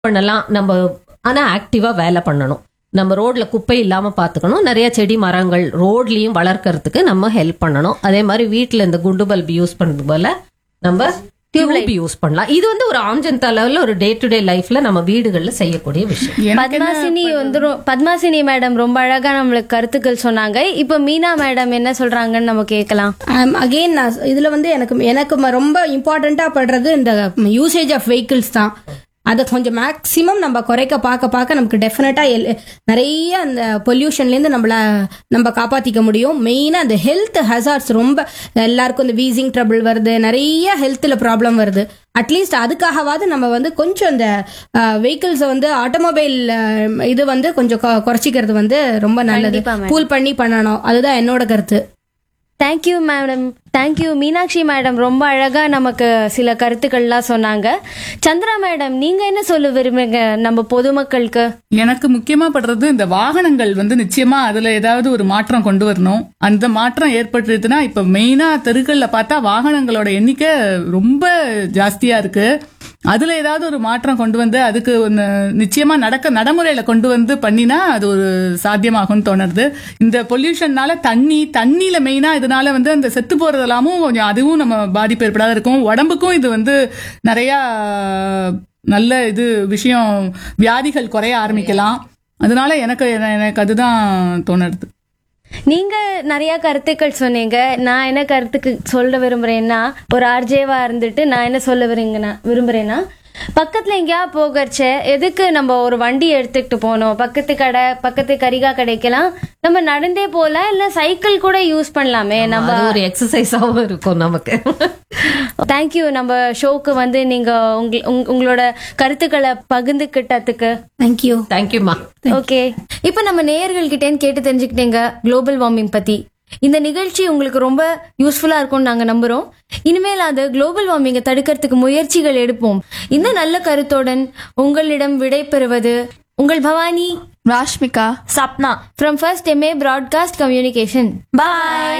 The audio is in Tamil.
பண்ணலாம் நம்ம ஆனா ஆக்டிவா வேலை பண்ணணும் நம்ம ரோட்ல குப்பை இல்லாம பாத்துக்கணும் நிறைய செடி மரங்கள் ரோட்லயும் வளர்க்கறதுக்கு நம்ம ஹெல்ப் பண்ணணும் அதே மாதிரி வீட்ல இந்த குண்டு பல்ப் யூஸ் பண்றது போல நம்ம டியூப் யூஸ் பண்ணலாம் இது வந்து ஒரு ஆம்ஜனதா லெவல்ல ஒரு டே டு டே லைஃப்ல நம்ம வீடுகள்ல செய்யக்கூடிய விஷயம் எனக்கு என்ன பத்மாசினி வந்து ரொ- பத்மாசினி மேடம் ரொம்ப அழகா நம்மளுக்கு கருத்துக்கள் சொன்னாங்க இப்ப மீனா மேடம் என்ன சொல்றாங்கன்னு நம்ம கேட்கலாம் அகெயின் நான் இதுல வந்து எனக்கு எனக்கு ம- ரொம்ப இம்பார்ட்டண்டா படுறது இந்த யூசேஜ் ஆஃப் வெஹிக்கிள்ஸ் தான் அதை கொஞ்சம் மேக்ஸிமம் நம்ம குறைக்க பார்க்க பார்க்க நமக்கு டெஃபினட்டா நிறைய அந்த பொல்யூஷன்லேருந்து நம்மள நம்ம காப்பாத்திக்க முடியும் மெயினாக அந்த ஹெல்த் ஹசார்ட்ஸ் ரொம்ப எல்லாருக்கும் இந்த வீசிங் ட்ரபிள் வருது நிறைய ஹெல்த்தில் ப்ராப்ளம் வருது அட்லீஸ்ட் அதுக்காகவாவது நம்ம வந்து கொஞ்சம் இந்த வெஹிக்கிள்ஸை வந்து ஆட்டோமொபைல் இது வந்து கொஞ்சம் கொ- குறைச்சிக்கிறது வந்து ரொம்ப நல்லது கண்டிப்பா, madam. கூல் பண்ணி பண்ணணும் அதுதான் என்னோட கருத்து thank you madam thank you Meenakshi madam ரொம்ப அழகா நமக்கு சில கருத்துக்கள்லாம் சொன்னாங்க சந்திரா மேடம் நீங்க என்ன சொல்ல விரும்புறீங்க நம்ம பொதுமக்களுக்கு எனக்கு முக்கியமா படுறது இந்த வாகனங்கள் வந்து நிச்சயமா அதுல ஏதாவது ஒரு மாற்றம் கொண்டு வரணும் அந்த மாற்றம் ஏற்பட்டுதுன்னா இப்ப மெயினா தெருக்கள்ல பார்த்தா வாகனங்களோட எண்ணிக்கை ரொம்ப ஜாஸ்தியா இருக்கு அதுல ஏதாவது ஒரு மாற்றம் கொண்டு வந்து அதுக்கு ஒன்னு நிச்சயமா நடக்க நடைமுறையில கொண்டு வந்து பண்ணினா அது ஒரு சாத்தியமாகும்னு தோணுது இந்த பொல்யூஷன்னால தண்ணி தண்ணியில மெயினா இதனால வந்து அந்த செத்து போறதெல்லாமும் கொஞ்சம் அதுவும் நம்ம பாதிப்பு ஏற்படாத இருக்கும் உடம்புக்கும் இது வந்து நிறைய நல்ல இது விஷயம் வியாதிகள் குறைய ஆரம்பிக்கலாம் அதனால எனக்கு எனக்கு அதுதான் தோணுது நீங்க நிறைய கருத்துக்கள் சொன்னீங்க நான் என்ன கருத்துக்கு சொல்ல விரும்புறேன்னா ஒரு ஆர்ஜேவா இருந்துட்டு நான் என்ன சொல்ல விரும்புறேன்னா விரும்புறேன்னா பக்கத்துல எங்கேயா போகச்ச எதுக்கு நம்ம ஒரு வண்டி எடுத்துக்கிட்டு போனோம் பக்கத்து கடை பக்கத்து கரிகா கடைக்கெல்லாம் நம்ம நடந்தே போல இல்ல சைக்கிள் கூட யூஸ் பண்ணலாமே நம்ம அது ஒரு எக்ஸசைஸாவும் இருக்கும் நமக்கு தேங்க்யூ நம்ம ஷோக்கு வந்து நீங்க உங்க- உங்க- உங்களோட கருத்துக்களை பகிர்ந்துக்கிட்டதுக்கு தேங்க்யூ தேங்க்யூமா ஓகே இப்போ நம்ம நேயர்கள்கிட்டேன்னு கேட்டு தெரிஞ்சுக்கிட்டீங்க குளோபல் வார்மிங் பத்தி இந்த நிகழ்ச்சி உங்களுக்கு ரொம்ப யூஸ்ஃபுல்லா இருக்கும்னு நாங்க நம்புறோம் இனிமேல் அது குளோபல் வார்மிங்கை தடுக்கிறதுக்கு முயற்சிகள் எடுப்போம் இந்த நல்ல கருத்துடன் உங்களிடம் விடை பெறுவது உங்கள் Bhavani Rashmika Sapna from first MA broadcast communication bye